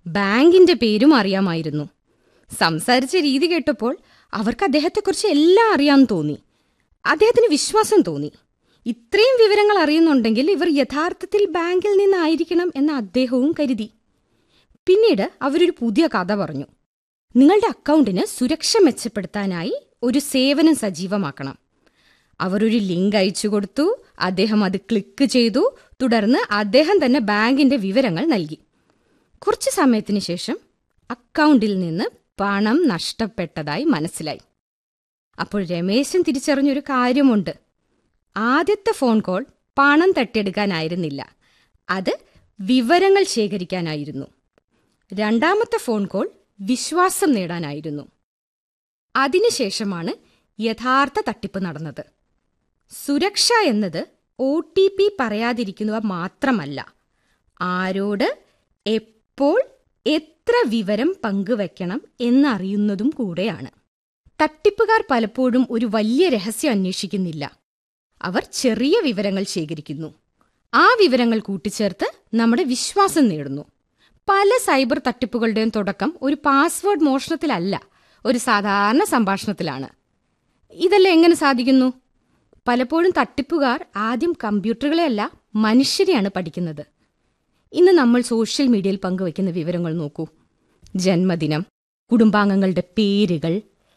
ബാങ്കിന്റെ പേരും അറിയാമായിരുന്നു സംസാരിച്ച രീതി കേട്ടപ്പോൾ അവർക്ക് അദ്ദേഹത്തെക്കുറിച്ച് എല്ലാം അറിയാമെന്ന് തോന്നി അദ്ദേഹത്തിന് വിശ്വാസം തോന്നി ഇത്രയും വിവരങ്ങൾ അറിയുന്നുണ്ടെങ്കിൽ ഇവർ യഥാർത്ഥത്തിൽ ബാങ്കിൽ നിന്നായിരിക്കണം എന്ന് അദ്ദേഹവും കരുതി പിന്നീട് അവരൊരു പുതിയ കഥ പറഞ്ഞു നിങ്ങളുടെ അക്കൗണ്ടിന് സുരക്ഷ മെച്ചപ്പെടുത്താനായി ഒരു സേവനം സജീവമാക്കണം അവരൊരു ലിങ്ക് അയച്ചു കൊടുത്തു അദ്ദേഹം അത് ക്ലിക്ക് ചെയ്തു തുടർന്ന് അദ്ദേഹം തന്നെ ബാങ്കിന്റെ വിവരങ്ങൾ നൽകി കുറച്ചു സമയത്തിന് ശേഷം അക്കൗണ്ടിൽ നിന്ന് പണം നഷ്ടപ്പെട്ടതായി മനസ്സിലായി അപ്പോൾ രമേശൻ തിരിച്ചറിഞ്ഞൊരു കാര്യമുണ്ട് ആദ്യത്തെ ഫോൺ കോൾ പണം തട്ടിയെടുക്കാനായിരുന്നില്ല അത് വിവരങ്ങൾ ശേഖരിക്കാനായിരുന്നു രണ്ടാമത്തെ ഫോൺ കോൾ വിശ്വാസം നേടാനായിരുന്നു അതിനുശേഷമാണ് യഥാർത്ഥ തട്ടിപ്പ് നടന്നത് സുരക്ഷ എന്നത് ഒ ടി പി പറയാതിരിക്കുക മാത്രമല്ല ആരോട് എപ്പോൾ എത്ര വിവരം പങ്കുവെക്കണം എന്നറിയുന്നതും കൂടെയാണ് തട്ടിപ്പുകാർ പലപ്പോഴും ഒരു വലിയ രഹസ്യം അന്വേഷിക്കുന്നില്ല അവർ ചെറിയ വിവരങ്ങൾ ശേഖരിക്കുന്നു ആ വിവരങ്ങൾ കൂട്ടിച്ചേർത്ത് നമ്മുടെ വിശ്വാസം നേടുന്നു പല സൈബർ തട്ടിപ്പുകളുടെയും തുടക്കം ഒരു പാസ്വേഡ് മോഷണത്തിലല്ല ഒരു സാധാരണ സംഭാഷണത്തിലാണ് ഇതെല്ലാം എങ്ങനെ സാധിക്കുന്നു പലപ്പോഴും തട്ടിപ്പുകാർ ആദ്യം കമ്പ്യൂട്ടറുകളെയല്ല മനുഷ്യരെയാണ് പഠിക്കുന്നത് ഇന്ന് നമ്മൾ സോഷ്യൽ മീഡിയയിൽ പങ്കുവയ്ക്കുന്ന വിവരങ്ങൾ നോക്കൂ ജന്മദിനം കുടുംബാംഗങ്ങളുടെ പേരുകൾ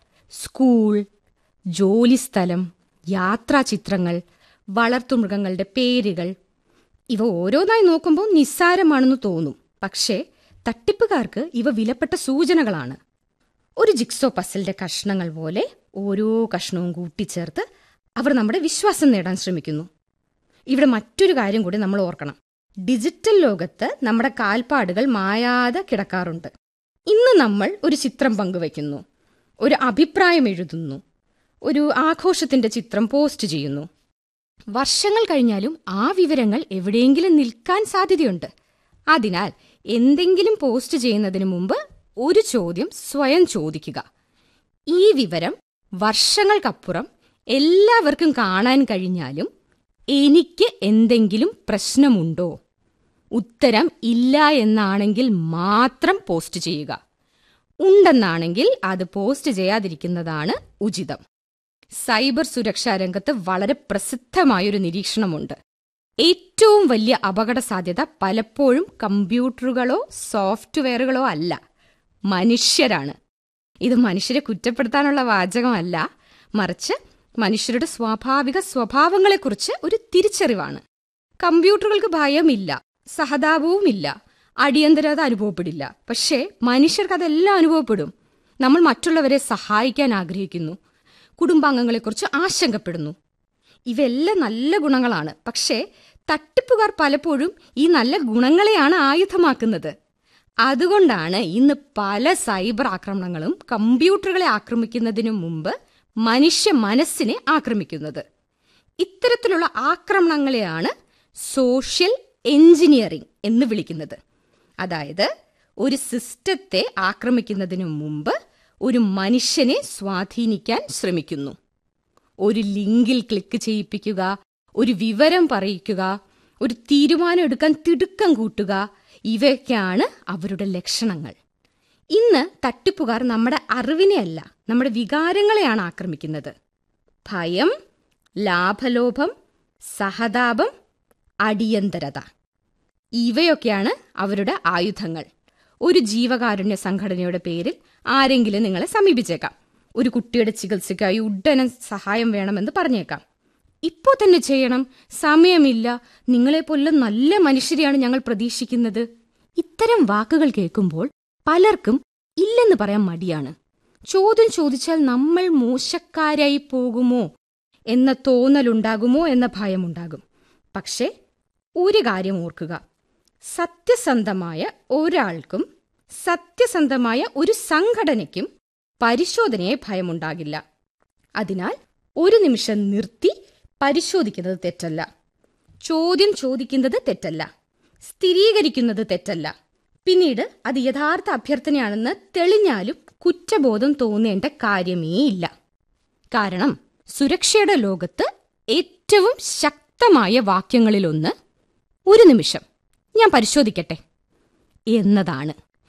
സ്കൂൾ ജോലിസ്ഥലം യാത്രാചിത്രങ്ങൾ വളർത്തുമൃഗങ്ങളുടെ പേരുകൾ ഇവ ഓരോന്നായി നോക്കുമ്പോൾ നിസ്സാരമാണെന്ന് തോന്നും പക്ഷേ തട്ടിപ്പുകാർക്ക് ഇവ വിലപ്പെട്ട സൂചനകളാണ് ഒരു ജിക്സോ പസലിന്റെ കഷ്ണങ്ങൾ പോലെ ഓരോ കഷ്ണവും കൂട്ടിച്ചേർത്ത് അവർ നമ്മുടെ വിശ്വാസം നേടാൻ ശ്രമിക്കുന്നു ഇവിടെ മറ്റൊരു കാര്യം കൂടി നമ്മൾ ഓർക്കണം ഡിജിറ്റൽ ലോകത്ത് നമ്മുടെ കാൽപ്പാടുകൾ മായാതെ കിടക്കാറുണ്ട് ഇന്ന് നമ്മൾ ഒരു ചിത്രം പങ്കുവയ്ക്കുന്നു ഒരു അഭിപ്രായം എഴുതുന്നു ഒരു ആഘോഷത്തിന്റെ ചിത്രം പോസ്റ്റ് ചെയ്യുന്നു വർഷങ്ങൾ കഴിഞ്ഞാലും ആ വിവരങ്ങൾ എവിടെയെങ്കിലും നിൽക്കാൻ സാധ്യതയുണ്ട് അതിനാൽ എന്തെങ്കിലും പോസ്റ്റ് ചെയ്യുന്നതിന് മുമ്പ് ഒരു ചോദ്യം സ്വയം ചോദിക്കുക ഈ വിവരം വർഷങ്ങൾക്കപ്പുറം എല്ലാവർക്കും കാണാൻ കഴിഞ്ഞാലും എനിക്ക് എന്തെങ്കിലും പ്രശ്നമുണ്ടോ ഉത്തരം ഇല്ല എന്നാണെങ്കിൽ മാത്രം പോസ്റ്റ് ചെയ്യുക ഉണ്ടെന്നാണെങ്കിൽ അത് പോസ്റ്റ് ചെയ്യാതിരിക്കുന്നതാണ് ഉചിതം സൈബർ സുരക്ഷാ രംഗത്ത് വളരെ പ്രസിദ്ധമായൊരു നിരീക്ഷണമുണ്ട് ഏറ്റവും വലിയ അപകട സാധ്യത പലപ്പോഴും കമ്പ്യൂട്ടറുകളോ സോഫ്റ്റ്വെയറുകളോ അല്ല മനുഷ്യരാണ് ഇത് മനുഷ്യരെ കുറ്റപ്പെടുത്താനുള്ള വാചകമല്ല മറിച്ച് മനുഷ്യരുടെ സ്വാഭാവിക സ്വഭാവങ്ങളെക്കുറിച്ച് ഒരു തിരിച്ചറിവാണ് കമ്പ്യൂട്ടറുകൾക്ക് ഭയമില്ല സഹതാപവുമില്ല അടിയന്തരത അനുഭവപ്പെടില്ല പക്ഷേ മനുഷ്യർക്ക് അതെല്ലാം അനുഭവപ്പെടും നമ്മൾ മറ്റുള്ളവരെ സഹായിക്കാൻ ആഗ്രഹിക്കുന്നു കുടുംബാംഗങ്ങളെക്കുറിച്ച് ആശങ്കപ്പെടുന്നു ഇവയെല്ലാം നല്ല ഗുണങ്ങളാണ് പക്ഷേ തട്ടിപ്പുകാർ പലപ്പോഴും ഈ നല്ല ഗുണങ്ങളെയാണ് ആയുധമാക്കുന്നത് അതുകൊണ്ടാണ് ഇന്ന് പല സൈബർ ആക്രമണങ്ങളും കമ്പ്യൂട്ടറുകളെ ആക്രമിക്കുന്നതിനു മുമ്പ് മനുഷ്യ മനസ്സിനെ ആക്രമിക്കുന്നത് ഇത്തരത്തിലുള്ള ആക്രമണങ്ങളെയാണ് സോഷ്യൽ എഞ്ചിനീയറിംഗ് എന്ന് വിളിക്കുന്നത് അതായത് ഒരു സിസ്റ്റത്തെ ആക്രമിക്കുന്നതിനു മുമ്പ് ഒരു മനുഷ്യനെ സ്വാധീനിക്കാൻ ശ്രമിക്കുന്നു ഒരു ലിങ്കിൽ ക്ലിക്ക് ചെയ്യിപ്പിക്കുക ഒരു വിവരം പറയിക്കുക ഒരു തീരുമാനം എടുക്കാൻ തിടുക്കം കൂട്ടുക ഇവയൊക്കെയാണ് അവരുടെ ലക്ഷണങ്ങൾ ഇന്ന് തട്ടിപ്പുകാർ നമ്മുടെ അറിവിനെയല്ല നമ്മുടെ വികാരങ്ങളെയാണ് ആക്രമിക്കുന്നത് ഭയം ലാഭലോഭം സഹതാപം അടിയന്തരത ഇവയൊക്കെയാണ് അവരുടെ ആയുധങ്ങൾ ഒരു ജീവകാരുണ്യ സംഘടനയുടെ പേരിൽ ആരെങ്കിലും നിങ്ങളെ സമീപിച്ചേക്കാം ഒരു കുട്ടിയുടെ ചികിത്സയ്ക്കായി ഉടനെ സഹായം വേണമെന്ന് പറഞ്ഞേക്കാം ഇപ്പോൾ തന്നെ ചെയ്യണം സമയമില്ല നിങ്ങളെപ്പോലെ നല്ല മനുഷ്യരെയാണ് ഞങ്ങൾ പ്രതീക്ഷിക്കുന്നത് ഇത്തരം വാക്കുകൾ കേൾക്കുമ്പോൾ പലർക്കും ഇല്ലെന്ന് പറയാൻ മടിയാണ് ചോദ്യം ചോദിച്ചാൽ നമ്മൾ മോശക്കാരായി പോകുമോ എന്ന തോന്നലുണ്ടാകുമോ എന്ന ഭയമുണ്ടാകും പക്ഷേ ഒരു കാര്യം ഓർക്കുക സത്യസന്ധമായ ഒരാൾക്കും സത്യസന്ധമായ ഒരു സംഘടനയ്ക്കും പരിശോധനയെ ഭയമുണ്ടാകില്ല അതിനാൽ ഒരു നിമിഷം നിർത്തി പരിശോധിക്കുന്നത് തെറ്റല്ല ചോദ്യം ചോദിക്കുന്നത് തെറ്റല്ല സ്ഥിരീകരിക്കുന്നത് തെറ്റല്ല പിന്നീട് അത് യഥാർത്ഥ അഭ്യർത്ഥനയാണെന്ന് തെളിഞ്ഞാലും കുറ്റബോധം തോന്നേണ്ട കാര്യമേ ഇല്ല കാരണം സുരക്ഷയുടെ ലോകത്ത് ഏറ്റവും ശക്തമായ വാക്യങ്ങളിലൊന്ന് ഒരു നിമിഷം ഞാൻ പരിശോധിക്കട്ടെ എന്നതാണ്